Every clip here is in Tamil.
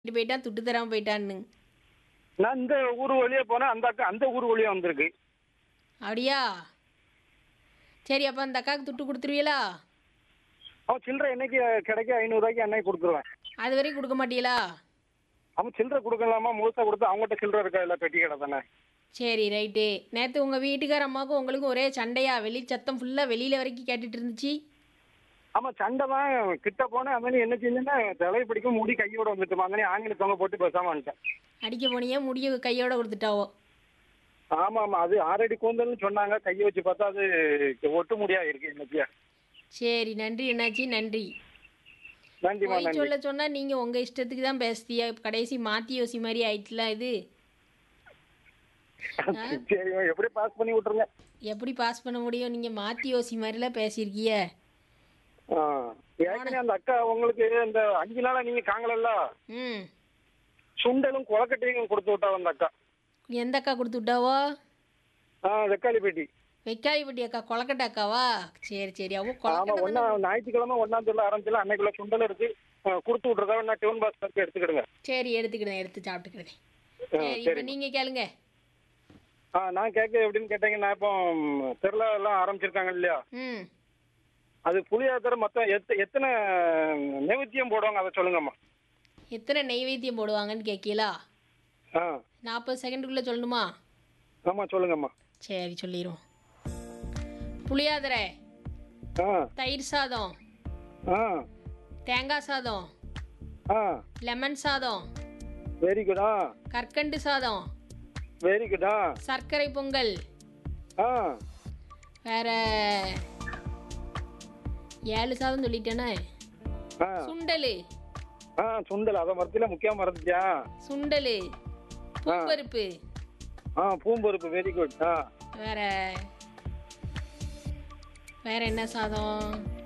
இது போயிட்டான் துட்டு தராமல் போயிட்டான்னு நான் இந்த ஊர் வழியா போனேன் அந்த அக்கா அந்த ஊர் வழியா வந்திருக்கு அப்படியா சரி அப்போ அந்த அக்காவுக்கு துட்டு கொடுத்துருவீங்களா அவன் சில்லறை என்னைக்கு கிடைக்க ஐநூறுரூவாய்க்கு அன்னைக்கு கொடுத்துருவேன் அது வரைக்கும் கொடுக்க மாட்டீங்களா அவன் சில்லறை கொடுக்கலாமா முழுசா கொடுத்து அவங்ககிட்ட சில்லறை இருக்கா இல்லை பெட்டி கடை தானே சரி ரைட்டு நேற்று உங்கள் வீட்டுக்கார அம்மாவுக்கும் உங்களுக்கும் ஒரே சண்டையா வெளி சத்தம் ஃபுல்லாக வெளியில் வரைக்கும் கேட்டுட்டு இருந்துச்சு ஆமா சண்டை தான் கிட்ட போனேன் அந்த என்ன செஞ்சேன்னா தலையை பிடிக்க முடி கையோட வந்துட்டு அந்த ஆங்கில தொங்க போட்டு பேசாம வந்துட்டேன் அடிக்க போனியே முடிய கையோட கொடுத்துட்டாவோ ஆமா ஆமா அது ஆறடி கூந்தல்னு சொன்னாங்க கையை வச்சு பார்த்தா அது ஒட்டு முடியா இருக்கு இன்னைக்கு சரி நன்றி என்னாச்சி நன்றி நன்றிமா போய் நன்றி சொல்ல சொன்னால் நீங்கள் உங்கள் இஷ்டத்துக்கு தான் பேசுதியா கடைசி மாற்றி யோசி மாதிரி ஆயிட்டுலாம் இது சரிம்மா எப்படி பாஸ் பண்ணி விட்டுருங்க எப்படி பாஸ் பண்ண முடியும் நீங்கள் மாற்றி யோசி மாதிரிலாம் பேசியிருக்கிய ஆ. ஏற்கனவே அந்த அக்கா உங்களுக்கு இந்த அஞ்சு நாளா நீங்க காங்கலல்ல ம் சுண்டலும் குளக்கட்டையும் கொடுத்து விட்டா அந்த அக்கா எந்த அக்கா கொடுத்து விட்டாவோ ஆ வெக்காளிப்பேட்டி வெக்காளிப்பட்டி அக்கா கொலக்கட்டை அக்காவா சரி சரி அவ ஆமா கொலக்கட்டை ஒன்னா ஞாயிற்றுக்கிழமை ஒன்னாம் தேதி ஆரம்பிச்சல அன்னைக்குள்ள சுண்டல் இருக்கு ஆ, கொடுத்து விட்டுறதா நான் டியூன் பாஸ் இருக்கு எடுத்துக்கிடுங்க சரி எடுத்துக்கிடுதேன் எடுத்து சாப்பிட்டுக்கிடுதேன் ஆ, சரி இப்போ சரி நீங்கள் கேளுங்க ஆ நான் கேட்க எப்படின்னு கேட்டீங்கன்னா இப்போ ம், திருவிழா எல்லாம் ஆரம்பிச்சிருக்காங்க இல்லையா ம் அது புளியாத்தர மொத்தம் எத்த எத்தனை நைவேத்தியம் போடுவாங்க அதை சொல்லுங்கம்மா எத்தனை நெய்வேத்தியம் போடுவாங்கன்னு கேட்கலா ஆ நாற்பது செகண்டுக்குள்ளே சொல்லணுமா ஆமா சொல்லுங்கம்மா சரி சொல்லிடுவோம் புளியாதரை ஆ தயிர் சாதம் ஆ தேங்காய் சாதம் ஆ லெமன் சாதம் வெரி குட் ஆ கற்கண்டு சாதம் வெரி குட் ஆ சர்க்கரை பொங்கல் ஆ வேற ஏழு சாதம் சொல்லிட்டேனே ஆ சுண்டல் ஆ சுண்டல் அதை மரத்துல முக்கியம் மறந்துட்டியா சுண்டல் பூப்பருப்பு ஆ பூம்பருப்பு வெரி குட் ஆ வேற வேற என்ன சாதம்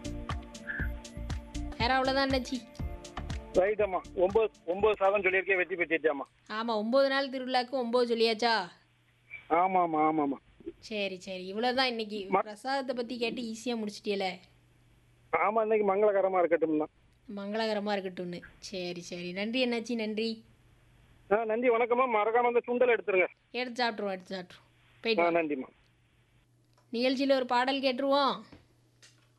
வேற அவ்வளோதான் அண்ணாச்சி ரைட் அம்மா ஒன்பது ஒன்பது சாதம் சொல்லியிருக்கேன் வெற்றி பெற்றிட்டியாம்மா ஆமாம் ஒம்பது நாள் திருவிழாக்கு ஒம்பது சொல்லியாச்சா ஆமா ஆமா ஆமா ஆமா சரி சரி இவ்வளோதான் இன்னைக்கு பிரசாதத்தை பற்றி கேட்டு ஈஸியாக முடிச்சிட்டியல ஆமா இன்னைக்கு மங்களகரமா இருக்கட்டும் தான் மங்களகரமாக இருக்கட்டும்னு சரி சரி நன்றி என்னாச்சி நன்றி ஆ நன்றி வணக்கம்மா மறக்காம அந்த சுண்டல் எடுத்துருங்க எடுத்து சாப்பிட்ருவோம் எடுத்து சாப்பிட்ருவோம் ஆ போயிட்டு நன்றிம்மா நிகழ்ச்சியில் ஒரு பாடல் கேட்டுருவோம்